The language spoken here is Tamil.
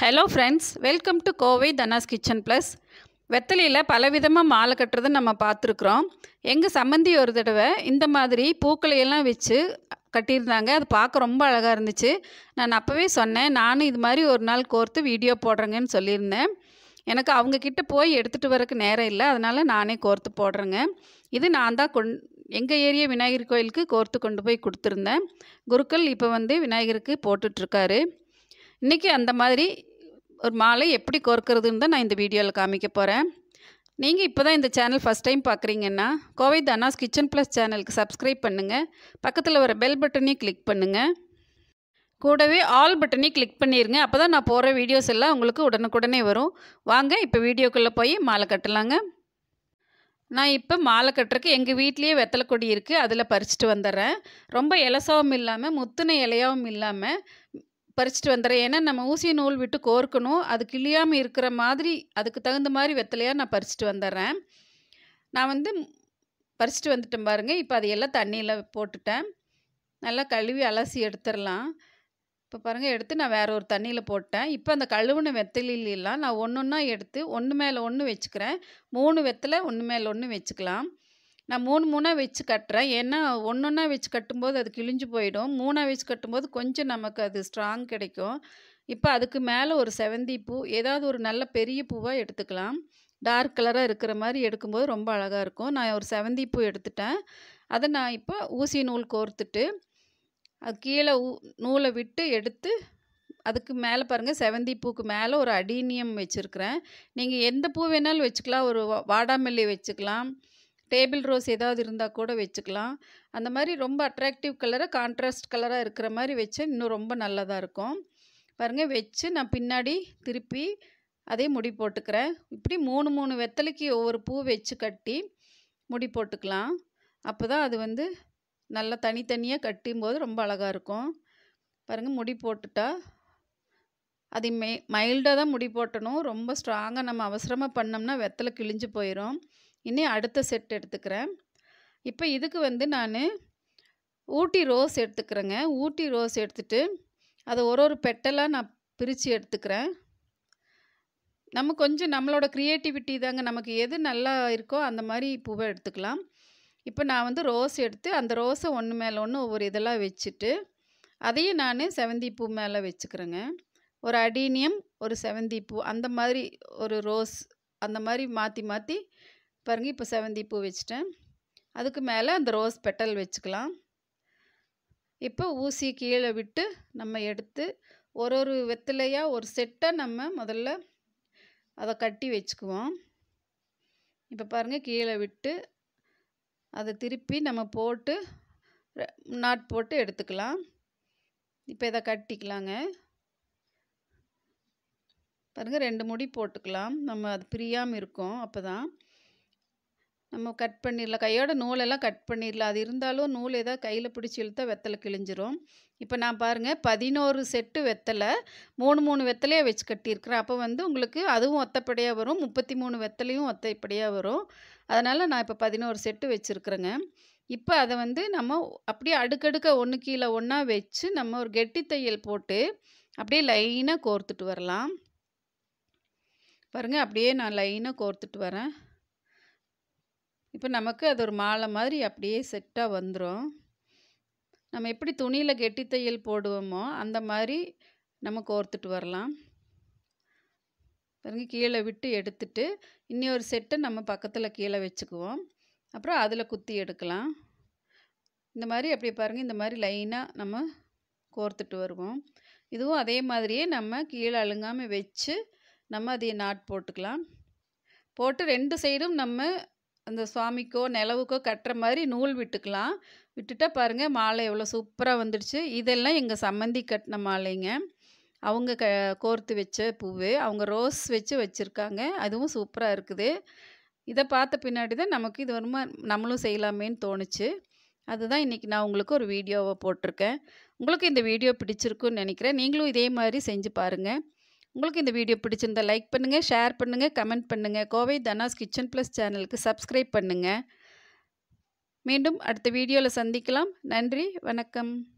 hello friends welcome to Kovai Dhanas kitchen plus வெத்தலையில் பலவிதமாக மாலை கட்டுறதை நம்ம பார்த்துருக்குறோம் எங்கள் சம்மந்தி ஒரு தடவை இந்த மாதிரி பூக்களை எல்லாம் வச்சு கட்டியிருந்தாங்க அது பார்க்க ரொம்ப அழகாக இருந்துச்சு நான் அப்போவே சொன்னேன் நானும் இது மாதிரி ஒரு நாள் கோர்த்து வீடியோ போடுறேங்கன்னு சொல்லியிருந்தேன் எனக்கு அவங்கக்கிட்ட போய் எடுத்துகிட்டு வரக்கு நேரம் இல்லை அதனால் நானே கோர்த்து போடுறேங்க இது நான் தான் கொண் எங்கள் ஏரியா விநாயகர் கோயிலுக்கு கோர்த்து கொண்டு போய் கொடுத்துருந்தேன் குருக்கள் இப்போ வந்து விநாயகருக்கு போட்டுட்ருக்காரு இன்றைக்கி அந்த மாதிரி ஒரு மாலை எப்படி கோர்க்கறதுன்னு தான் நான் இந்த வீடியோவில் காமிக்க போகிறேன் நீங்கள் இப்போ தான் இந்த சேனல் ஃபஸ்ட் டைம் பார்க்குறீங்கன்னா கோவை தனாஸ் கிச்சன் ப்ளஸ் சேனலுக்கு சப்ஸ்கிரைப் பண்ணுங்கள் பக்கத்தில் வர பெல் பட்டனையும் கிளிக் பண்ணுங்கள் கூடவே ஆல் பட்டனையும் கிளிக் பண்ணிடுங்க அப்போ தான் நான் போகிற வீடியோஸ் எல்லாம் உங்களுக்கு உடனுக்குடனே வரும் வாங்க இப்போ வீடியோக்குள்ளே போய் மாலை கட்டலாங்க நான் இப்போ மாலை கட்டுறக்கு எங்கள் வீட்லேயே வெத்தலை கொடி இருக்குது அதில் பறிச்சுட்டு வந்துடுறேன் ரொம்ப இலசாவும் இல்லாமல் முத்துன இலையாவும் இல்லாமல் பறிச்சுட்டு வந்துடுறேன் ஏன்னா நம்ம ஊசி நூல் விட்டு கோர்க்கணும் அது கிளியாமல் இருக்கிற மாதிரி அதுக்கு தகுந்த மாதிரி வெத்தலையாக நான் பறிச்சுட்டு வந்துடுறேன் நான் வந்து பறிச்சுட்டு வந்துட்டேன் பாருங்கள் இப்போ அதையெல்லாம் தண்ணியில் போட்டுட்டேன் நல்லா கழுவி அலசி எடுத்துடலாம் இப்போ பாருங்கள் எடுத்து நான் வேறு ஒரு தண்ணியில் போட்டேன் இப்போ அந்த கழுவுன வெத்தலையிலாம் நான் ஒன்று ஒன்றா எடுத்து ஒன்று மேலே ஒன்று வச்சுக்கிறேன் மூணு வெத்தலை ஒன்று மேலே ஒன்று வச்சுக்கலாம் நான் மூணு மூணாக வச்சு கட்டுறேன் ஏன்னா ஒன்று ஒன்றா வச்சு கட்டும்போது அது கிழிஞ்சு போயிடும் மூணாக வச்சு கட்டும்போது கொஞ்சம் நமக்கு அது ஸ்ட்ராங் கிடைக்கும் இப்போ அதுக்கு மேலே ஒரு செவந்தி பூ ஏதாவது ஒரு நல்ல பெரிய பூவாக எடுத்துக்கலாம் டார்க் கலராக இருக்கிற மாதிரி எடுக்கும்போது ரொம்ப அழகாக இருக்கும் நான் ஒரு செவந்தி பூ எடுத்துட்டேன் அதை நான் இப்போ ஊசி நூல் கோர்த்துட்டு அது கீழே ஊ நூலை விட்டு எடுத்து அதுக்கு மேலே பாருங்கள் செவந்தி பூக்கு மேலே ஒரு அடீனியம் வச்சுருக்கிறேன் நீங்கள் எந்த பூ வேணாலும் வச்சுக்கலாம் ஒரு வாடாமல்லி வச்சுக்கலாம் டேபிள் ரோஸ் ஏதாவது இருந்தால் கூட வச்சுக்கலாம் அந்த மாதிரி ரொம்ப அட்ராக்டிவ் கலராக கான்ட்ராஸ்ட் கலராக இருக்கிற மாதிரி வச்சு இன்னும் ரொம்ப நல்லதாக இருக்கும் பாருங்கள் வச்சு நான் பின்னாடி திருப்பி அதே முடி போட்டுக்கிறேன் இப்படி மூணு மூணு வெத்தலைக்கு ஒவ்வொரு பூ வச்சு கட்டி முடி போட்டுக்கலாம் அப்போ தான் அது வந்து நல்லா தனித்தனியாக கட்டும்போது ரொம்ப அழகாக இருக்கும் பாருங்கள் முடி போட்டுட்டா அது மெ மைல்டாக தான் முடி போட்டணும் ரொம்ப ஸ்ட்ராங்காக நம்ம அவசரமாக பண்ணோம்னா வெத்தலை கிழிஞ்சு போயிடும் இனி அடுத்த செட் எடுத்துக்கிறேன் இப்போ இதுக்கு வந்து நான் ஊட்டி ரோஸ் எடுத்துக்கிறேங்க ஊட்டி ரோஸ் எடுத்துட்டு அதை ஒரு ஒரு பெட்டலாக நான் பிரித்து எடுத்துக்கிறேன் நம்ம கொஞ்சம் நம்மளோட க்ரியேட்டிவிட்டி தாங்க நமக்கு எது நல்லா இருக்கோ அந்த மாதிரி பூவை எடுத்துக்கலாம் இப்போ நான் வந்து ரோஸ் எடுத்து அந்த ரோஸை ஒன்று மேலே ஒன்று ஒவ்வொரு இதெல்லாம் வச்சுட்டு அதையும் நான் செவந்தி பூ மேலே வச்சுக்கிறேங்க ஒரு அடீனியம் ஒரு செவந்தி பூ அந்த மாதிரி ஒரு ரோஸ் அந்த மாதிரி மாற்றி மாற்றி பாருங்கள் இப்போ செவந்தி பூ வச்சுட்டேன் அதுக்கு மேலே அந்த ரோஸ் பெட்டல் வச்சுக்கலாம் இப்போ ஊசி கீழே விட்டு நம்ம எடுத்து ஒரு ஒரு வெத்திலையாக ஒரு செட்டை நம்ம முதல்ல அதை கட்டி வச்சுக்குவோம் இப்போ பாருங்கள் கீழே விட்டு அதை திருப்பி நம்ம போட்டு நாட் போட்டு எடுத்துக்கலாம் இப்போ இதை கட்டிக்கலாங்க பாருங்கள் ரெண்டு முடி போட்டுக்கலாம் நம்ம அது பிரியாமல் இருக்கும் அப்போ தான் நம்ம கட் பண்ணிடலாம் கையோட நூலெல்லாம் கட் பண்ணிடலாம் அது இருந்தாலும் நூல் ஏதாவது கையில் பிடிச்சி இழுத்தா வெத்தலை கிழிஞ்சிரும் இப்போ நான் பாருங்கள் பதினோரு செட்டு வெத்தலை மூணு மூணு வெத்தலையாக வச்சு கட்டியிருக்கிறேன் அப்போ வந்து உங்களுக்கு அதுவும் ஒத்தப்படியாக வரும் முப்பத்தி மூணு வெத்தலையும் ஒத்தைப்படியாக வரும் அதனால் நான் இப்போ பதினோரு செட்டு வச்சுருக்குறேங்க இப்போ அதை வந்து நம்ம அப்படியே அடுக்கடுக்க ஒன்று கீழே ஒன்றா வச்சு நம்ம ஒரு கெட்டி தையல் போட்டு அப்படியே லைனாக கோர்த்துட்டு வரலாம் பாருங்கள் அப்படியே நான் லைனாக கோர்த்துட்டு வரேன் இப்போ நமக்கு அது ஒரு மாலை மாதிரி அப்படியே செட்டாக வந்துடும் நம்ம எப்படி துணியில் கெட்டி தையல் போடுவோமோ அந்த மாதிரி நம்ம கோர்த்துட்டு வரலாம் பாருங்க கீழே விட்டு எடுத்துட்டு இன்னி ஒரு செட்டை நம்ம பக்கத்தில் கீழே வச்சுக்குவோம் அப்புறம் அதில் குத்தி எடுக்கலாம் இந்த மாதிரி அப்படி பாருங்கள் இந்த மாதிரி லைனாக நம்ம கோர்த்துட்டு வருவோம் இதுவும் அதே மாதிரியே நம்ம கீழே அழுங்காமல் வச்சு நம்ம அதை நாட் போட்டுக்கலாம் போட்டு ரெண்டு சைடும் நம்ம அந்த சுவாமிக்கோ நிலவுக்கோ கட்டுற மாதிரி நூல் விட்டுக்கலாம் விட்டுட்டா பாருங்கள் மாலை எவ்வளோ சூப்பராக வந்துடுச்சு இதெல்லாம் எங்கள் சம்மந்தி கட்டின மாலைங்க அவங்க க கோர்த்து வச்ச பூவு அவங்க ரோஸ் வச்சு வச்சுருக்காங்க அதுவும் சூப்பராக இருக்குது இதை பார்த்த பின்னாடி தான் நமக்கு இது வருமா நம்மளும் செய்யலாமேன்னு தோணுச்சு அதுதான் இன்றைக்கி நான் உங்களுக்கு ஒரு வீடியோவை போட்டிருக்கேன் உங்களுக்கு இந்த வீடியோ பிடிச்சிருக்குன்னு நினைக்கிறேன் நீங்களும் இதே மாதிரி செஞ்சு பாருங்கள் உங்களுக்கு இந்த வீடியோ பிடிச்சிருந்தா லைக் பண்ணுங்கள் ஷேர் பண்ணுங்கள் கமெண்ட் பண்ணுங்கள் கோவை தனாஸ் கிச்சன் ப்ளஸ் சேனலுக்கு சப்ஸ்கிரைப் பண்ணுங்கள் மீண்டும் அடுத்த வீடியோவில் சந்திக்கலாம் நன்றி வணக்கம்